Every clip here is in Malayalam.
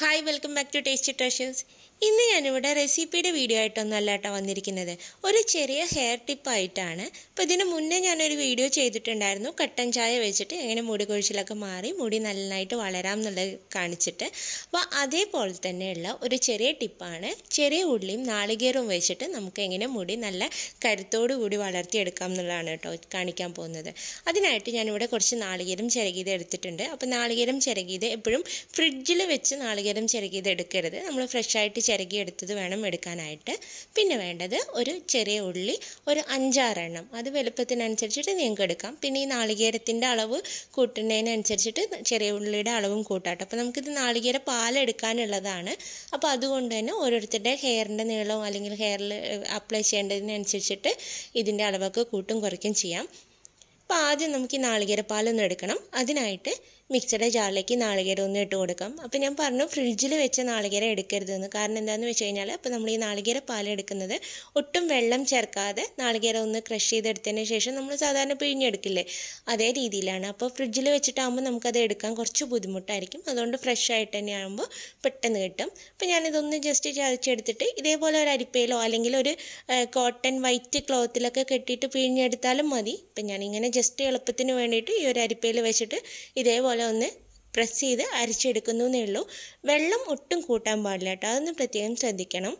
hi welcome back to tasty treasures ഇന്ന് ഞാനിവിടെ റെസിപ്പിയുടെ വീഡിയോ ആയിട്ടൊന്നല്ല കേട്ടോ വന്നിരിക്കുന്നത് ഒരു ചെറിയ ഹെയർ ടിപ്പായിട്ടാണ് അപ്പോൾ ഇതിന് മുന്നേ ഞാനൊരു വീഡിയോ ചെയ്തിട്ടുണ്ടായിരുന്നു കട്ടൻ ചായ വെച്ചിട്ട് എങ്ങനെ മുടി കൊഴിച്ചിലൊക്കെ മാറി മുടി നന്നായിട്ട് വളരാം എന്നുള്ളത് കാണിച്ചിട്ട് അപ്പോൾ അതേപോലെ തന്നെയുള്ള ഒരു ചെറിയ ടിപ്പാണ് ചെറിയ ഉള്ളിയും നാളികേരവും വെച്ചിട്ട് നമുക്ക് എങ്ങനെ മുടി നല്ല കരുത്തോടു കൂടി വളർത്തിയെടുക്കാം എന്നുള്ളതാണ് കേട്ടോ കാണിക്കാൻ പോകുന്നത് അതിനായിട്ട് ഞാനിവിടെ കുറച്ച് നാളികേരം ചിരകിയത് എടുത്തിട്ടുണ്ട് അപ്പോൾ നാളികേരം ചിരകിയത് എപ്പോഴും ഫ്രിഡ്ജിൽ വെച്ച് നാളികേരം ചിരകിയത് എടുക്കരുത് നമ്മൾ ഫ്രഷായിട്ട് ചിരകി എടുത്തത് വേണം എടുക്കാനായിട്ട് പിന്നെ വേണ്ടത് ഒരു ചെറിയ ഉള്ളി ഒരു അഞ്ചാറെണ്ണം അത് വലുപ്പത്തിനനുസരിച്ചിട്ട് നിങ്ങൾക്ക് എടുക്കാം പിന്നെ ഈ നാളികേരത്തിൻ്റെ അളവ് കൂട്ടുന്നതിനനുസരിച്ചിട്ട് ചെറിയ ഉള്ളിയുടെ അളവും കൂട്ടാട്ടോ അപ്പോൾ നമുക്കിത് നാളികേര പാലെടുക്കാനുള്ളതാണ് അപ്പോൾ അതുകൊണ്ട് തന്നെ ഓരോരുത്തരുടെ ഹെയറിൻ്റെ നീളവും അല്ലെങ്കിൽ ഹെയറിൽ അപ്ലൈ ചെയ്യേണ്ടതിനനുസരിച്ചിട്ട് ഇതിൻ്റെ അളവൊക്കെ കൂട്ടും കുറയ്ക്കും ചെയ്യാം അപ്പോൾ ആദ്യം നമുക്ക് ഈ നാളികേരപ്പാലൊന്ന് എടുക്കണം അതിനായിട്ട് മിക്സഡ് ജാറിലേക്ക് നാളികേരം ഒന്ന് ഇട്ട് കൊടുക്കാം അപ്പോൾ ഞാൻ പറഞ്ഞു ഫ്രിഡ്ജിൽ വെച്ച നാളികേരം എടുക്കരുതെന്ന് കാരണം എന്താണെന്ന് വെച്ച് കഴിഞ്ഞാൽ അപ്പോൾ നമ്മൾ ഈ നാളികേര പാൽ എടുക്കുന്നത് ഒട്ടും വെള്ളം ചേർക്കാതെ നാളികേരം ഒന്ന് ക്രഷ് ചെയ്തെടുത്തതിന് ശേഷം നമ്മൾ സാധാരണ പിഴിഞ്ഞെടുക്കില്ലേ അതേ രീതിയിലാണ് അപ്പോൾ ഫ്രിഡ്ജിൽ വെച്ചിട്ടാകുമ്പോൾ നമുക്കത് എടുക്കാൻ കുറച്ച് ബുദ്ധിമുട്ടായിരിക്കും അതുകൊണ്ട് ഫ്രഷ് ആയിട്ട് തന്നെ ആകുമ്പോൾ പെട്ടെന്ന് കിട്ടും അപ്പോൾ ഞാനിതൊന്ന് ജസ്റ്റ് ചതച്ചെടുത്തിട്ട് ഇതേപോലെ ഒരു അരിപ്പയിലോ അല്ലെങ്കിൽ ഒരു കോട്ടൺ വൈറ്റ് ക്ലോത്തിലൊക്കെ കെട്ടിയിട്ട് പിഴിഞ്ഞെടുത്താലും മതി ഇപ്പം ഞാനിങ്ങനെ ജസ്റ്റ് എളുപ്പത്തിന് വേണ്ടിയിട്ട് ഈ ഒരു അരിപ്പയിൽ വെച്ചിട്ട് ഇതേപോലെ ഒന്ന് പ്രസ് ചെയ്ത് അരിച്ചെടുക്കുന്നു എന്നേ ഉള്ളൂ വെള്ളം ഒട്ടും കൂട്ടാൻ പാടില്ല കേട്ടോ അതൊന്ന് പ്രത്യേകം ശ്രദ്ധിക്കണം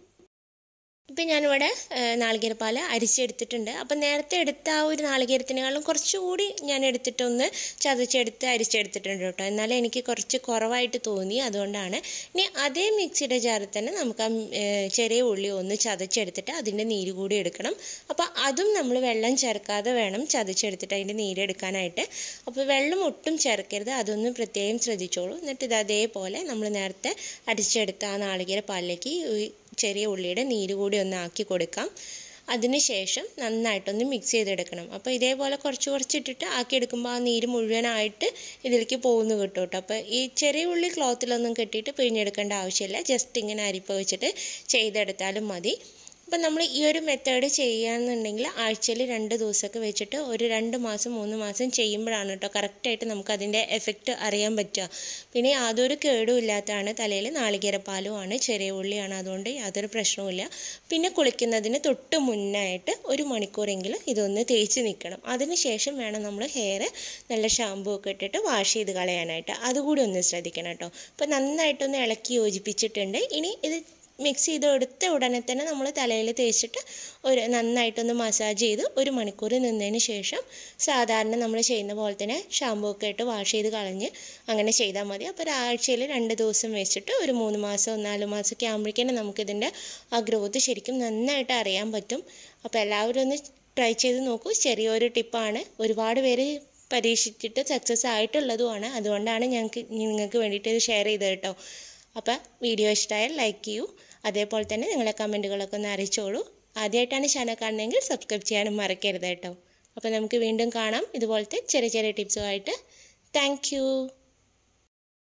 ഇപ്പം ഞാനിവിടെ നാളികേരപ്പാൽ അരിച്ചെടുത്തിട്ടുണ്ട് അപ്പം നേരത്തെ എടുത്ത ആ ഒരു നാളികേരത്തിനേക്കാളും കുറച്ചുകൂടി ഞാൻ എടുത്തിട്ടൊന്ന് ചതച്ചെടുത്ത് അരിച്ചെടുത്തിട്ടുണ്ട് കേട്ടോ എന്നാലും എനിക്ക് കുറച്ച് കുറവായിട്ട് തോന്നി അതുകൊണ്ടാണ് ഇനി അതേ മിക്സിയുടെ ജാറിൽ തന്നെ നമുക്ക് ആ ചെറിയ ഉള്ളി ഒന്ന് ചതച്ചെടുത്തിട്ട് അതിൻ്റെ നീര് കൂടി എടുക്കണം അപ്പോൾ അതും നമ്മൾ വെള്ളം ചേർക്കാതെ വേണം ചതച്ചെടുത്തിട്ട് അതിൻ്റെ നീര് എടുക്കാനായിട്ട് അപ്പോൾ വെള്ളം ഒട്ടും ചേർക്കരുത് അതൊന്ന് പ്രത്യേകം ശ്രദ്ധിച്ചോളൂ എന്നിട്ട് ഇത് അതേപോലെ നമ്മൾ നേരത്തെ അടിച്ചെടുത്ത ആ നാളികേര പാലിലേക്ക് ചെറിയ ഉള്ളിയുടെ നീര് കൂടി ഒന്ന് ആക്കി കൊടുക്കാം അതിനുശേഷം നന്നായിട്ടൊന്ന് മിക്സ് ചെയ്തെടുക്കണം അപ്പോൾ ഇതേപോലെ കുറച്ച് കുറച്ചിട്ടിട്ട് ആക്കിയെടുക്കുമ്പോൾ ആ നീര് മുഴുവനായിട്ട് ഇതിലേക്ക് പോകുന്നു കിട്ടും കേട്ടോ അപ്പോൾ ഈ ചെറിയ ഉള്ളി ക്ലോത്തിലൊന്നും കെട്ടിയിട്ട് പിഴിഞ്ഞെടുക്കേണ്ട ആവശ്യമില്ല ജസ്റ്റ് ഇങ്ങനെ അരിപ്പ വെച്ചിട്ട് ചെയ്തെടുത്താലും മതി അപ്പം നമ്മൾ ഈ ഒരു മെത്തേഡ് ചെയ്യുകയാണെന്നുണ്ടെങ്കിൽ ആഴ്ചയിൽ രണ്ട് ദിവസമൊക്കെ വെച്ചിട്ട് ഒരു രണ്ട് മാസം മൂന്ന് മാസം ചെയ്യുമ്പോഴാണ് കേട്ടോ കറക്റ്റായിട്ട് നമുക്ക് അതിൻ്റെ എഫക്റ്റ് അറിയാൻ പറ്റുക പിന്നെ യാതൊരു കേടും ഇല്ലാത്തതാണ് തലയിൽ നാളികേരപ്പാലുമാണ് ചെറിയ ഉള്ളിയാണ് അതുകൊണ്ട് യാതൊരു പ്രശ്നവുമില്ല പിന്നെ കുളിക്കുന്നതിന് തൊട്ട് മുന്നായിട്ട് ഒരു മണിക്കൂറെങ്കിലും ഇതൊന്ന് തേച്ച് നിൽക്കണം അതിനുശേഷം വേണം നമ്മൾ ഹെയർ നല്ല ഷാമ്പൂ ഒക്കെ ഇട്ടിട്ട് വാഷ് ചെയ്ത് കളയാനായിട്ട് അതുകൂടി ഒന്ന് ശ്രദ്ധിക്കണം കേട്ടോ അപ്പോൾ നന്നായിട്ടൊന്ന് ഇളക്കി യോജിപ്പിച്ചിട്ടുണ്ട് ഇനി ഇത് മിക്സ് ചെയ്ത് എടുത്ത ഉടനെ തന്നെ നമ്മൾ തലയിൽ തേച്ചിട്ട് ഒരു നന്നായിട്ടൊന്ന് മസാജ് ചെയ്ത് ഒരു മണിക്കൂർ നിന്നതിന് ശേഷം സാധാരണ നമ്മൾ ചെയ്യുന്ന പോലെ തന്നെ ഷാമ്പൂ ഒക്കെ ഇട്ട് വാഷ് ചെയ്ത് കളഞ്ഞ് അങ്ങനെ ചെയ്താൽ മതി അപ്പോൾ ഒരാഴ്ചയിൽ രണ്ട് ദിവസം വെച്ചിട്ട് ഒരു മൂന്ന് മാസം നാല് മാസമൊക്കെ ആകുമ്പോഴേക്കും നമുക്കിതിൻ്റെ ആ ഗ്രോത്ത് ശരിക്കും നന്നായിട്ട് അറിയാൻ പറ്റും അപ്പോൾ എല്ലാവരും ഒന്ന് ട്രൈ ചെയ്ത് നോക്കൂ ചെറിയൊരു ടിപ്പാണ് ഒരുപാട് പേര് പരീക്ഷിച്ചിട്ട് സക്സസ് ആയിട്ടുള്ളതുമാണ് അതുകൊണ്ടാണ് ഞങ്ങൾക്ക് നിങ്ങൾക്ക് വേണ്ടിയിട്ട് ഇത് ഷെയർ ചെയ്തത് കേട്ടോ അപ്പോൾ വീഡിയോ ഇഷ്ടമായാൽ ലൈക്ക് ചെയ്യൂ അതേപോലെ തന്നെ നിങ്ങളെ കമൻറ്റുകളൊക്കെ ഒന്ന് അറിയിച്ചോളൂ ആദ്യമായിട്ടാണ് ചാനൽ കാണുന്നതെങ്കിൽ സബ്സ്ക്രൈബ് ചെയ്യാനും മറക്കരുത് കേട്ടോ അപ്പോൾ നമുക്ക് വീണ്ടും കാണാം ഇതുപോലത്തെ ചെറിയ ചെറിയ ടിപ്സുമായിട്ട് താങ്ക്